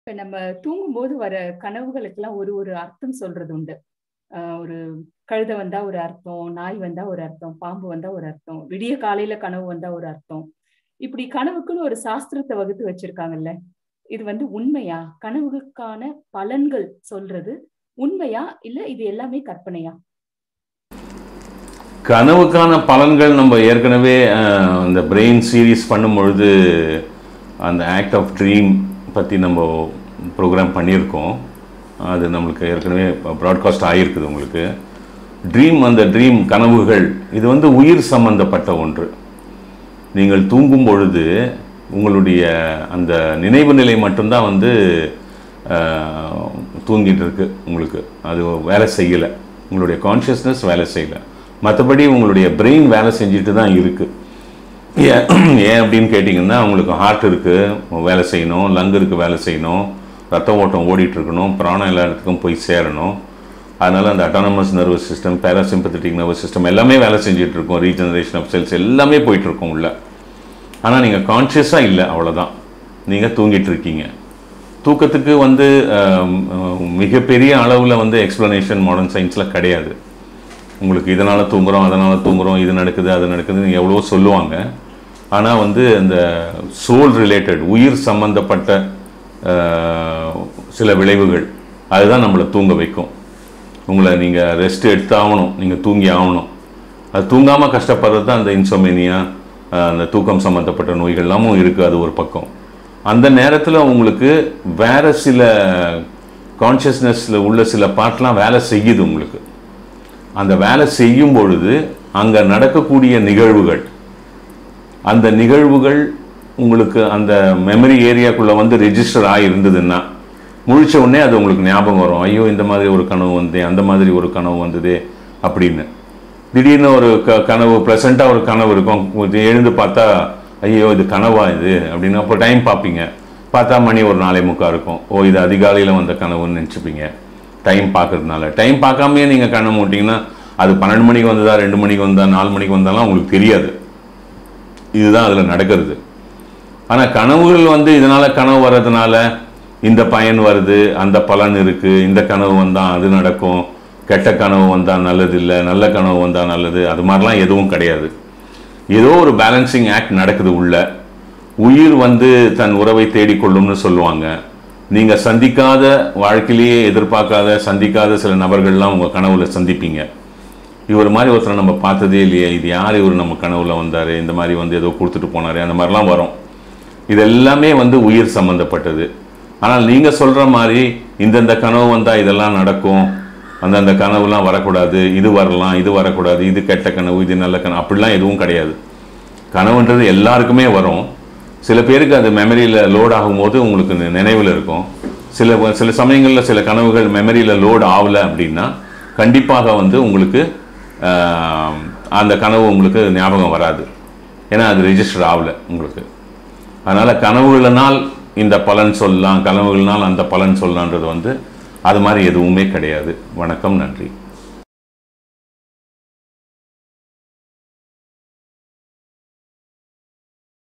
இப்ப நம்ம தூங்கும்போது வர கனவுகளுக்கெல்லாம் ஒரு ஒரு அர்த்தம் சொல்றது உண்டு ஆஹ் ஒரு கழுதை வந்தா ஒரு அர்த்தம் நாய் வந்தா ஒரு அர்த்தம் பாம்பு வந்தா ஒரு அர்த்தம் விடிய காலையில கனவு வந்தா ஒரு அர்த்தம் இப்படி கனவுக்குன்னு ஒரு சாஸ்திரத்தை வகுத்து வச்சிருக்காங்கல்ல இது வந்து உண்மையா கனவுகளுக்கான பலன்கள் சொல்றது உண்மையா இல்ல இது எல்லாமே கற்பனையா கனவுக்கான பலன்கள் நம்ம ஏற்கனவே அஹ், அந்த பிரெயின் சீரிஸ் பண்ணும் பொழுது அந்த ஆக்ட் ஆஃப் ட்ரீம் பற்றி நம்ம ப்ரோக்ராம் பண்ணியிருக்கோம் அது நம்மளுக்கு ஏற்கனவே ப்ராட்காஸ்ட் ஆகிருக்குது உங்களுக்கு ட்ரீம் அந்த ட்ரீம் கனவுகள் இது வந்து உயிர் சம்பந்தப்பட்ட ஒன்று நீங்கள் தூங்கும் பொழுது உங்களுடைய அந்த நினைவு நிலை மட்டும்தான் வந்து அஹ், தூங்கிட்டு இருக்கு உங்களுக்கு அது வேலை செய்யலை உங்களுடைய கான்ஷியஸ்னஸ் வேலை செய்யலை மற்றபடி உங்களுடைய பிரெயின் வேலை செஞ்சுட்டு தான் இருக்குது ஏன் ஏன் அப்படின்னு கேட்டிங்கன்னா உங்களுக்கு ஹார்ட் இருக்குது வேலை செய்யணும் லங் இருக்குது வேலை செய்யணும் ரத்த ஓட்டம் ஓடிட்டு இருக்கணும் பிராணம் எல்லா இடத்துக்கும் போய் சேரணும் அதனால் அந்த autonomous nervous system parasympathetic nervous system எல்லாமே வேலை செஞ்சுட்டு இருக்கும் ரீஜெனரேஷன் ஆஃப் செல்ஸ் எல்லாமே போயிட்டு இருக்கும் உள்ள ஆனால் நீங்கள் கான்ஷியஸாக இல்லை அவ்வளோதான் நீங்கள் தூங்கிட்டு இருக்கீங்க தூக்கத்துக்கு வந்து ஆம், மிகப்பெரிய அளவில் வந்து எக்ஸ்ப்ளனேஷன் மாடர்ன் சயின்ஸில் கிடையாது உங்களுக்கு இதனால் தூங்குறோம் அதனால் தூங்குறோம் இது நடக்குது அது நடக்குதுன்னு எவ்வளவோ சொல்லுவாங்க ஆனால் வந்து இந்த சோல் ரிலேட்டட் உயிர் சம்பந்தப்பட்ட ஆஹ், சில விளைவுகள் அதுதான் நம்மளை தூங்க வைக்கும் உங்களை நீங்கள் ரெஸ்ட் எடுத்து ஆகணும் நீங்கள் தூங்கி ஆகணும் அது தூங்காமல் கஷ்டப்படுறது தான் அந்த இன்சோமேனியா அந்த தூக்கம் சம்மந்தப்பட்ட நோய்கள் எல்லாமும் இருக்குது அது ஒரு பக்கம் அந்த நேரத்தில் உங்களுக்கு வேற சில கான்ஷியஸ்னஸில் உள்ள சில பார்ட்லாம் வேலை செய்யுது உங்களுக்கு அந்த வேலை செய்யும் பொழுது அங்கே நடக்கக்கூடிய நிகழ்வுகள் அந்த நிகழ்வுகள் உங்களுக்கு அந்த மெமரி ஏரியாக்குள்ளே வந்து ரெஜிஸ்டர் ஆகிருந்ததுன்னா முழிச்ச உடனே அது உங்களுக்கு ஞாபகம் வரும் ஐயோ இந்த மாதிரி ஒரு கனவு வந்தே அந்த மாதிரி ஒரு கனவு வந்ததே அப்படின்னு திடீர்னு ஒரு க கனவு ப்ளசண்ட்டாக ஒரு கனவு இருக்கும் கொஞ்சம் எழுந்து பார்த்தா ஐயோ இது கனவா இது அப்படின்னு அப்போ டைம் பார்ப்பீங்க பார்த்தா மணி ஒரு நாளை முக்கா இருக்கும் ஓ இது அதிகாலையில் வந்த கனவுன்னு நினச்சிப்பீங்க டைம் பார்க்கறதுனால டைம் பார்க்காமயே நீங்கள் கண்ணை மூட்டிங்கன்னா அது பன்னெண்டு மணிக்கு வந்ததா ரெண்டு மணிக்கு வந்தா நாலு மணிக்கு வந்தாலும் உங்களுக்கு தெரியாது இதுதான் அதில் நடக்கிறது ஆனால் கனவுகள் வந்து இதனால் கனவு வர்றதுனால இந்த பயன் வருது அந்த பலன் இருக்குது இந்த கனவு வந்தால் அது நடக்கும் கெட்ட கனவு வந்தால் நல்லது இல்லை நல்ல கனவு வந்தால் நல்லது அது மாதிரிலாம் எதுவும் கிடையாது ஏதோ ஒரு பேலன்சிங் ஆக்ட் நடக்குது உள்ள உயிர் வந்து தன் உறவை தேடிக்கொள்ளும்னு சொல்லுவாங்க நீங்கள் சந்திக்காத வாழ்க்கையிலேயே எதிர்பார்க்காத சந்திக்காத சில நபர்கள்லாம் உங்கள் கனவுல சந்திப்பீங்க இவர் மாதிரி ஒருத்தரை நம்ம பார்த்ததே இல்லையே இது யார் இவர் நம்ம கனவுல வந்தார் இந்த மாதிரி வந்து ஏதோ கொடுத்துட்டு போனார் அந்த மாதிரிலாம் வரும் இது எல்லாமே வந்து உயிர் சம்மந்தப்பட்டது ஆனால் நீங்கள் சொல்கிற மாதிரி இந்தந்த கனவு வந்தால் இதெல்லாம் நடக்கும் அந்தந்த கனவுலாம் வரக்கூடாது இது வரலாம் இது வரக்கூடாது இது கெட்ட கனவு இது நல்ல கனவு அப்படிலாம் எதுவும் கிடையாது கனவுன்றது எல்லாருக்குமே வரும் சில பேருக்கு அது மெமரியில் லோட் ஆகும்போது உங்களுக்கு நி- நினைவில் இருக்கும் சில சில சமயங்களில் சில கனவுகள் மெமரியில் லோட் ஆகலை அப்படின்னா கண்டிப்பாக வந்து உங்களுக்கு ஆஹ், அந்த கனவு உங்களுக்கு ஞாபகம் வராது ஏன்னா அது ரெஜிஸ்டர் ஆகலை உங்களுக்கு அதனால் கனவுகளினால் இந்த பலன் சொல்லலாம் கனவுகளினால் அந்த பலன் சொல்லலான்றது வந்து அது மாதிரி எதுவுமே கிடையாது வணக்கம் நன்றி